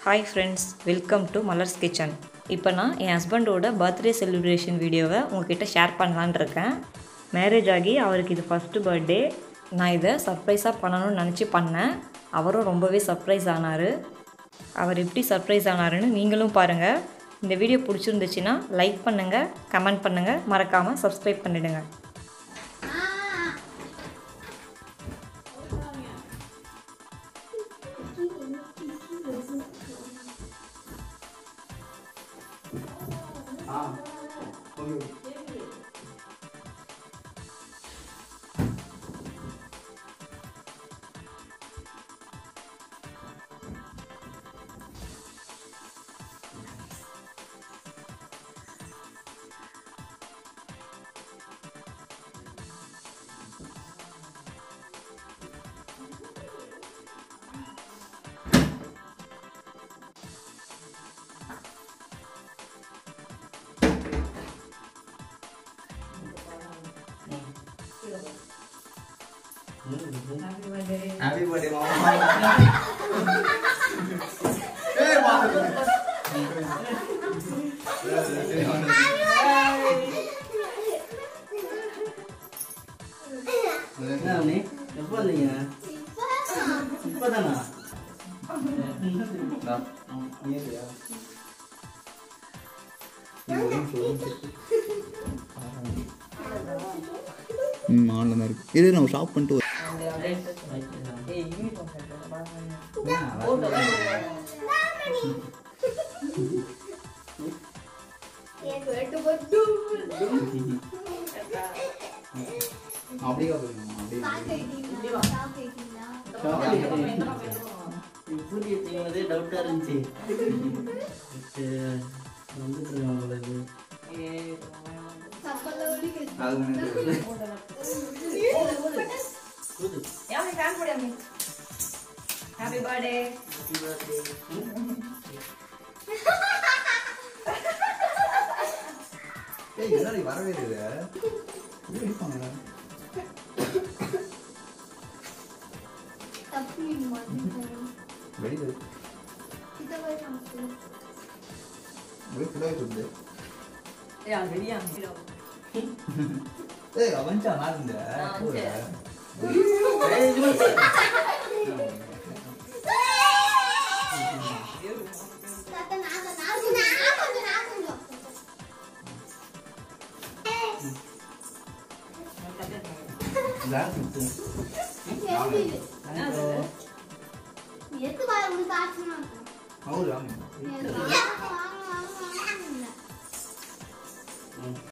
Hi friends welcome to Malar's kitchen இப்போ நான் என் ஹஸ்பண்டோட பர்த்டே செலிப்ரேஷன் வீடியோவை உங்ககிட்ட ஷேர் பண்ணலான்னு இருக்கேன் மேரேஜ் ஆகி அவருக்கு இது ஃபஸ்ட்டு பர்த்டே நான் இதை சர்ப்ரைஸாக பண்ணணும்னு நினச்சி பண்ணேன் அவரும் ரொம்பவே சர்ப்ரைஸ் ஆனார் அவர் எப்படி சர்ப்ரைஸ் ஆனாருன்னு நீங்களும் பாருங்கள் இந்த வீடியோ பிடிச்சிருந்துச்சுன்னா லைக் பண்ணுங்கள் கமெண்ட் பண்ணுங்கள் மறக்காமல் சப்ஸ்கிரைப் பண்ணிடுங்க ஹாப்பி பர்த்டே மாமா ஏய் மாமா என்ன அண்ணே? எப்போ வந்தீங்க இப்பதானா நீயா ம் ஆன்ல தான் இருக்கு இது நம்ம ஷாப் பண்ணிட்டு வரோம். அப்படியே போயிருங்க அப்படியே இப்படி வச்சுக்கிறதே டவுட்டா இருந்துச்சு வந்துட்டு இருக்கேன் உங்களுக்கு அது முன்னாடி ஹாப்பி பர்த்டே ஏய் என்னடி வரவே இல்லை இது அடிப்பாங்க வெளியே வெளியே ஃபுல்லாக இருக்குது ஏய் அவன்ச்சா நான் இந்த எதுக்கு பாரு உனக்கு ஆச்சுன்னா அவரு வாங்க வாங்க வாங்க வாங்க